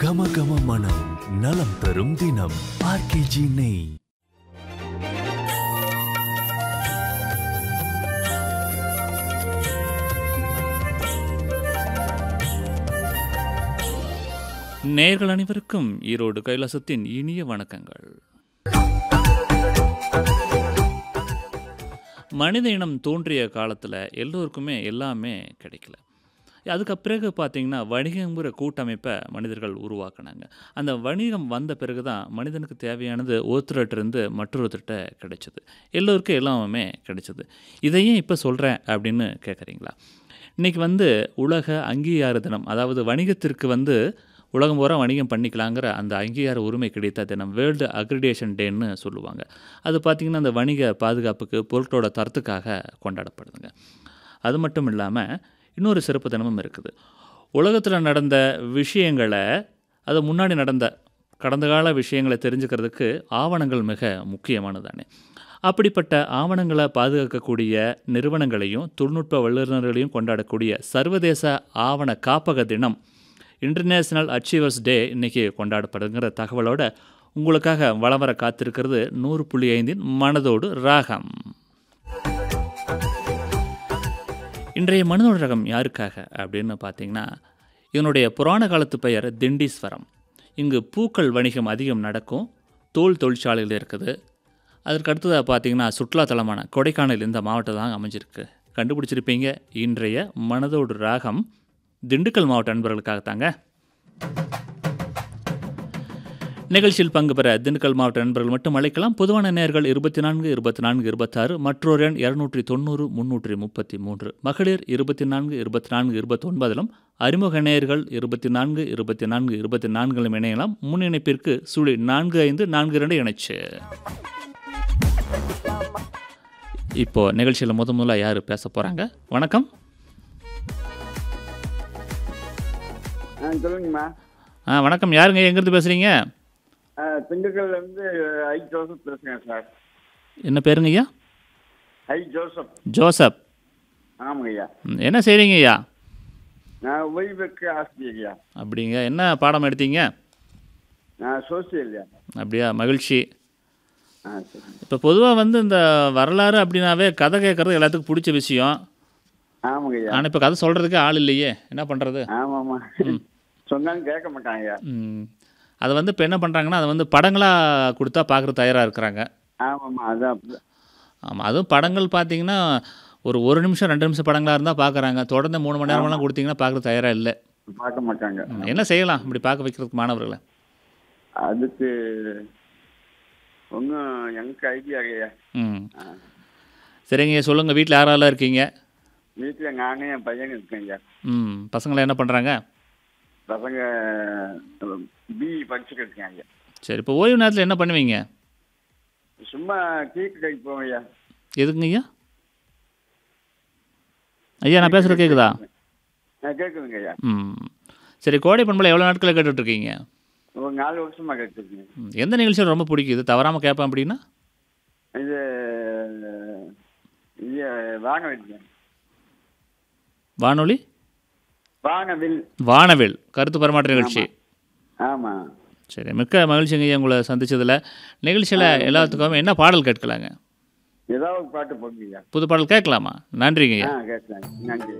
கம கம மனம் நலம் தரும் தினம் ஆர்கேஜி நெய் நேர்கள் அனைவருக்கும் ஈரோடு கைலாசத்தின் இனிய வணக்கங்கள் மனித இனம் தோன்றிய காலத்தில் எல்லோருக்குமே எல்லாமே கிடைக்கல அதுக்கு பிறகு பார்த்தீங்கன்னா வணிகங்கிற கூட்டமைப்பை மனிதர்கள் உருவாக்குனாங்க அந்த வணிகம் வந்த பிறகு தான் மனிதனுக்கு தேவையானது ஒருத்தர்கிட்டருந்து மற்றொருத்தர்கிட்ட கிடைச்சது எல்லோருக்கும் எல்லாமே கிடைச்சது இதையும் இப்போ சொல்கிறேன் அப்படின்னு கேட்குறீங்களா இன்றைக்கி வந்து உலக அங்கீகார தினம் அதாவது வணிகத்திற்கு வந்து உலகம் பூரா வணிகம் பண்ணிக்கலாங்கிற அந்த அங்கீகார உரிமை கிடைத்த தினம் வேர்ல்டு அக்ரிடேஷன் டேன்னு சொல்லுவாங்க அது பார்த்திங்கன்னா அந்த வணிக பாதுகாப்புக்கு பொருட்களோட தரத்துக்காக கொண்டாடப்படுதுங்க அது மட்டும் இல்லாமல் இன்னொரு சிறப்பு தினமும் இருக்குது உலகத்தில் நடந்த விஷயங்களை அது முன்னாடி நடந்த கடந்த கால விஷயங்களை தெரிஞ்சுக்கிறதுக்கு ஆவணங்கள் மிக முக்கியமானதானே அப்படிப்பட்ட ஆவணங்களை பாதுகாக்கக்கூடிய நிறுவனங்களையும் தொழில்நுட்ப வல்லுநர்களையும் கொண்டாடக்கூடிய சர்வதேச ஆவண காப்பக தினம் இன்டர்நேஷ்னல் அச்சீவர்ஸ் டே இன்றைக்கி கொண்டாடப்படுங்கிற தகவலோட உங்களுக்காக வளம் வர காத்திருக்கிறது நூறு புள்ளி ஐந்தின் மனதோடு ராகம் இன்றைய மனதோடு ரகம் யாருக்காக அப்படின்னு பார்த்தீங்கன்னா இதனுடைய புராண காலத்து பெயர் திண்டீஸ்வரம் இங்கு பூக்கள் வணிகம் அதிகம் நடக்கும் தோல் தொழிற்சாலைகள் இருக்குது அதற்கு அடுத்ததாக பார்த்தீங்கன்னா சுற்றுலாத்தலமான கொடைக்கானல் இந்த மாவட்டம் தான் அமைஞ்சிருக்கு கண்டுபிடிச்சிருப்பீங்க இன்றைய மனதோடு ராகம் திண்டுக்கல் மாவட்ட அன்பர்களுக்காகத்தாங்க நிகழ்ச்சியில் பங்கு பெற திண்டுக்கல் மாவட்ட நண்பர்கள் மட்டும் அழைக்கலாம் பொதுவான நேர்கள் இருபத்தி நான்கு இருபத்தி நான்கு இருபத்தாறு மற்றொரு எண் இரநூற்றி தொண்ணூறு முன்னூற்றி முப்பத்தி மூன்று மகளிர் இருபத்தி நான்கு இருபத்தி நான்கு இருபத்தொன்பதிலும் அறிமுக நேயர்கள் இருபத்தி நான்கு இருபத்தி நான்கு இருபத்தி நான்கிலும் இணையலாம் முன் இணைப்பிற்கு சுழி நான்கு ஐந்து நான்கு இரண்டு இணைச்சு இப்போ நிகழ்ச்சியில் முத முதல்ல யார் பேச போகிறாங்க வணக்கம் ஆ சொல்லுங்கம்மா ஆ வணக்கம் யாருங்க எங்கேருந்து பேசுகிறீங்க ஆ, திண்டுக்கல்ல இருந்து ஐ ஜோசப் பேசுகிறேன் சார் என்ன பேருங்க ஐயா ஐ ஜோசப் ஜோசப் ஆமாங்க ஐயா ம், என்ன செய்கிறீங்க ஐயா நான் ஓய்வுக்கு ஆசிரியர் ஐயா அப்படிங்க என்ன பாடம் எடுத்தீங்க நான் சோசியல் ஐயா அப்படியா மகிழ்ச்சி ஆ சரி இப்போ பொதுவாக வந்து இந்த வரலாறு அப்படின்னாவே கதை கேட்குறது எல்லாத்துக்கும் பிடிச்ச விஷயம் ஆமாங்க ஐயா ஆனால் இப்போ கதை சொல்கிறதுக்கு ஆள் இல்லையே என்ன பண்ணுறது ஆமாம்மா சொன்னாலும் கேட்க மாட்டாங்க ஐயா அதை வந்து இப்போ என்ன பண்ணுறாங்கன்னா அதை வந்து படங்களாக கொடுத்தா பார்க்குறது தயாராக இருக்கிறாங்க ஆமாம்மா அதான் அப்படி ஆமாம் அதுவும் படங்கள் பார்த்தீங்கன்னா ஒரு ஒரு நிமிஷம் ரெண்டு நிமிஷம் படங்களாக இருந்தால் பார்க்குறாங்க தொடர்ந்து மூணு மணி நேரமெல்லாம் கொடுத்தீங்கன்னா பார்க்குறது தயாராக இல்லை பார்க்க மாட்டாங்க ம், என்ன செய்யலாம் இப்படி பார்க்க வைக்கிறதுக்கு மாணவர்களை அதுக்கு ஒன்றும் எனக்கு ஐடியா ஐயா ம் சரிங்க சொல்லுங்கள் வீட்டில் யாரெல்லாம் இருக்கீங்க வீட்டில் நானே என் பையன் இருக்கேன் ஐயா ம் பசங்களாம் என்ன பண்ணுறாங்க பசங்க பிஇ படிச்சுட்டு இருக்கேன் ஐயா சரி இப்போ ஓய்வு நேரத்தில் என்ன பண்ணுவீங்க சும்மா டீக்கு கடைக்கு போவேன் ஐயா எதுக்குங்க ஐயா ஐயா நான் பேசுகிறது கேட்குதா ஆ கேட்குதுங்க ஐயா ம் சரி கோடை பண்பலை எவ்வளோ நாட்களில் கேட்டுட்ருக்கீங்க ஒரு நாலு வருஷமா கேட்டுருக்கேன் ம், எந்த நிகழ்ச்சியில் ரொம்ப பிடிக்குது தவறாமல் கேட்பேன் அப்படின்னா இது இது வானவில் வானொலி வானவில் வானவில் கருத்து பரிமாற்ற நிகழ்ச்சி ஆமாம் சரி மிக்க மகிழ்ச்சிங்க ஐயா உங்களை சந்திச்சதில் நிகழ்ச்சியில் எல்லாத்துக்கும் என்ன பாடல் கேட்கலாங்க ஏதாவது ஒரு பாட்டு போடுங்கய்யா புது பாடல் கேட்கலாமா நன்றிங்க ஐயா ஆ கேட்கலாம் நன்றி